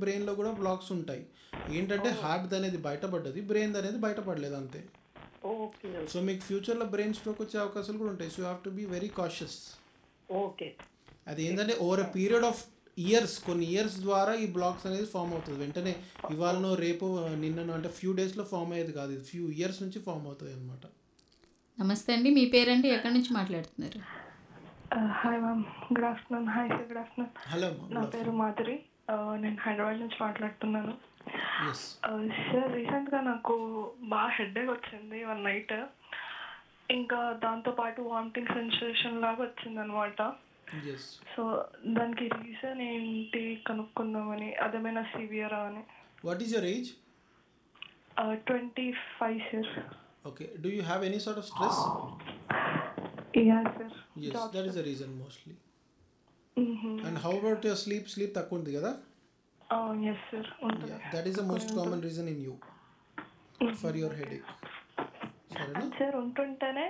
బ్రెయిన్లో కూడా బ్లాక్స్ ఉంటాయి ఏంటంటే హార్ట్ అనేది బయటపడ్డది బ్రెయిన్ అనేది బయటపడలేదు అంతే ఓకే సో మీకు ఫ్యూచర్లో బ్రెయిన్ స్ట్రోక్ వచ్చే అవకాశాలు కూడా ఉంటాయి so you have to be very cautious okay అది ఏంటంటే over a period of years కొన్ని ఇయర్స్ ద్వారా ఈ బ్లాక్స్ అనేది ఫామ్ అవుతుంది వెంటనే ఇవాళనో రేపు నిన్ననో అంటే ఫ్యూ డేస్లో ఫామ్ అయ్యేది కాదు ఇది ఫ్యూ ఇయర్స్ నుంచి ఫామ్ అవుతుంది అనమాట నమస్తే అండి మీ పేరండి ఎక్కడి నుంచి మాట్లాడుతున్నారు hi ma'am good afternoon hi sir good afternoon hello నా పేరు మాధురి Uh, నేను హైదరాబాద్ నుంచి మాట్లాడుతున్నాను ఎస్ సార్ రీసెంట్గా నాకు బాగా హెడేక్ వచ్చింది వన్ నైట్ ఇంకా దాంతోపాటు వామిటింగ్ సెన్సేషన్ లాగా వచ్చింది అనమాట ఎస్ సో దానికి రీజన్ ఏంటి కనుక్కుందామని అదేమైనా సివియరా అని what is your age twenty five sir okay do you have any sort of stress ya sir yes that is the reason mostly and how about your sleep sleep తక్కువ ఉంది కదా yes sir ఉంటుంది that is the most common reason in you for your headache సరేనా sir ఉంటుంటేనే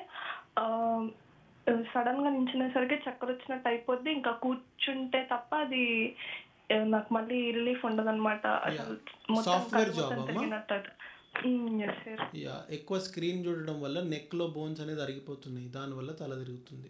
sudden గా నించునేసరికి చక్కెర వచ్చినట్టు అయిపోద్ది ఇంకా కూర్చుంటే తప్ప అది ఆ, నాకు మళ్ళీ రిలీఫ్ ఉండదు అనమాట అసలు మొత్తం Software కళ్ళు job మొత్తం అమ్మా? తిరిగినట్టు ఎస్ సార్ యా ఎక్కువ స్క్రీన్ చూడడం వల్ల నెక్లో బోన్స్ అనేది అరిగిపోతున్నాయి దానివల్ల తల తిరుగుతుంది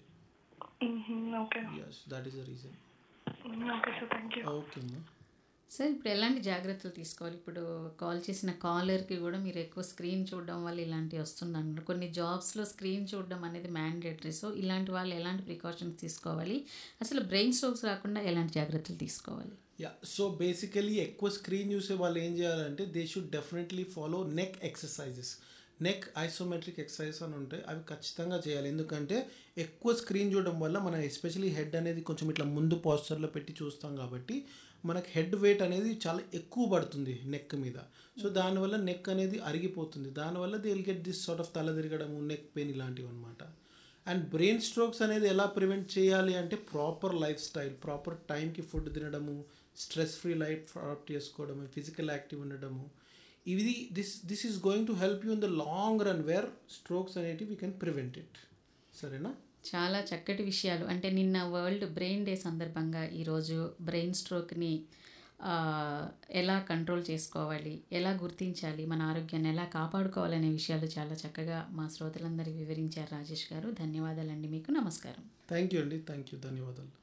okay yes that is the reason okay sir thank you okay అమ్మా సార్ ఇప్పుడు ఎలాంటి జాగ్రత్తలు తీసుకోవాలి ఇప్పుడు కాల్ చేసిన కాలర్కి కూడా మీరు ఎక్కువ స్క్రీన్ చూడడం వల్ల ఇలాంటివి వస్తుందంటారు కొన్ని జాబ్స్లో స్క్రీన్ చూడడం అనేది మ్యాండేటరీ సో ఇలాంటి వాళ్ళు ఎలాంటి ప్రికాషన్స్ తీసుకోవాలి అసలు బ్రెయిన్ స్ట్రోక్స్ రాకుండా ఎలాంటి జాగ్రత్తలు తీసుకోవాలి యా సో బేసికలీ ఎక్కువ స్క్రీన్ చూసే వాళ్ళు ఏం చేయాలంటే they should definitely follow neck exercises neck isometric exercise అని ఉంటాయి అవి ఖచ్చితంగా చేయాలి ఎందుకంటే ఎక్కువ స్క్రీన్ చూడడం వల్ల మన ఎస్పెషలీ హెడ్ అనేది కొంచెం ఇట్లా ముందు పాస్చర్లో పెట్టి చూస్తాం కాబట్టి మనకి హెడ్ వెయిట్ అనేది చాలా ఎక్కువ పడుతుంది నెక్ మీద సో దానివల్ల నెక్ అనేది అరిగిపోతుంది దానివల్ల they will get this sort of తల తిరగడము నెక్ పెయిన్ ఇలాంటివి అనమాట అండ్ బ్రెయిన్ స్ట్రోక్స్ అనేది ఎలా ప్రివెంట్ చేయాలి అంటే ప్రాపర్ లైఫ్ స్టైల్ ప్రాపర్ టైంకి ఫుడ్ తినడము స్ట్రెస్ ఫ్రీ లైఫ్ అడాప్ట్ చేసుకోవడము ఫిజికల్ యాక్టివ్ ఉండడము ఇది this this is going to help you in the long run where strokes అనేటివి వీ కెన్ ప్రివెంట్ ఇట్ సరేనా చాలా చక్కటి విషయాలు అంటే నిన్న వరల్డ్ బ్రెయిన్ డే సందర్భంగా ఈరోజు బ్రెయిన్ స్ట్రోక్ని ఆ, ఎలా కంట్రోల్ చేసుకోవాలి ఎలా గుర్తించాలి మన ఆరోగ్యాన్ని ఎలా కాపాడుకోవాలనే విషయాలు చాలా చక్కగా మా శ్రోతలందరికీ వివరించారు రాజేష్ గారు ధన్యవాదాలండి మీకు నమస్కారం థ్యాంక్ యూ అండి థ్యాంక్ యూ ధన్యవాదాలు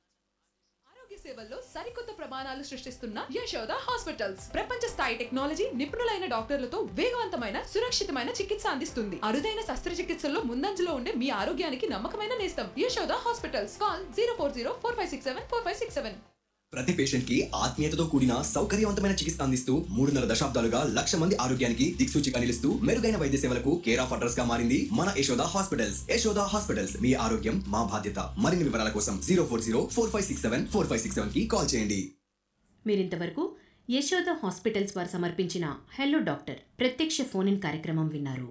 ఆరోగ్య సేవల్లో సరికొత్త ప్రమాణాలు సృష్టిస్తున్న యశోద హాస్పిటల్స్ ప్రపంచ స్థాయి టెక్నాలజీ నిపుణులైన డాక్టర్లతో వేగవంతమైన సురక్షితమైన చికిత్స అందిస్తుంది అరుదైన శస్త్రచికిత్సల్లో ముందంజలో ఉండే మీ ఆరోగ్యానికి నమ్మకమైన నేస్తం Yashoda hospitals call zero four zero four five six seven four five six seven ప్రతి పేషెంట్ కి ఆత్మీయతతో కూడిన సౌకర్యవంతమైన చికిత్స అందిస్తూ మూడున్నర దశాబ్దాలుగా లక్ష మంది ఆరోగ్యానికి దిక్సూచిగా నిలుస్తూ మెరుగైన వైద్య సేవలకు కేర్ ఆఫ్ అడ్రస్ గా మారింది మన యశోద హాస్పిటల్స్ యశోద హాస్పిటల్స్ మీ ఆరోగ్యం మా బాధ్యత మరిన్ని వివరాల కోసం zero four zero four five six seven four five six seven కి కాల్ చేయండి మీరింతవరకు యశోద హాస్పిటల్స్ వారు సమర్పించిన హెల్లో డాక్టర్ ప్రత్యక్ష ఫోన్ ఇన్ కార్యక్రమం విన్నారు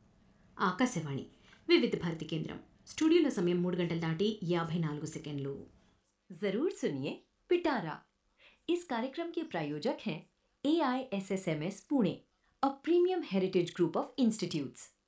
ఆకాశవాణి వివిధ భారతి కేంద్రం స్టూడియోలో సమయం మూడు గంటలు దాటి యాభై నాలుగు సెకండ్లు जरूर सुनिए पिटारा इस कार्यक्रम के प्रायोजक हैं A I S S M S Pune a premium heritage group of institutes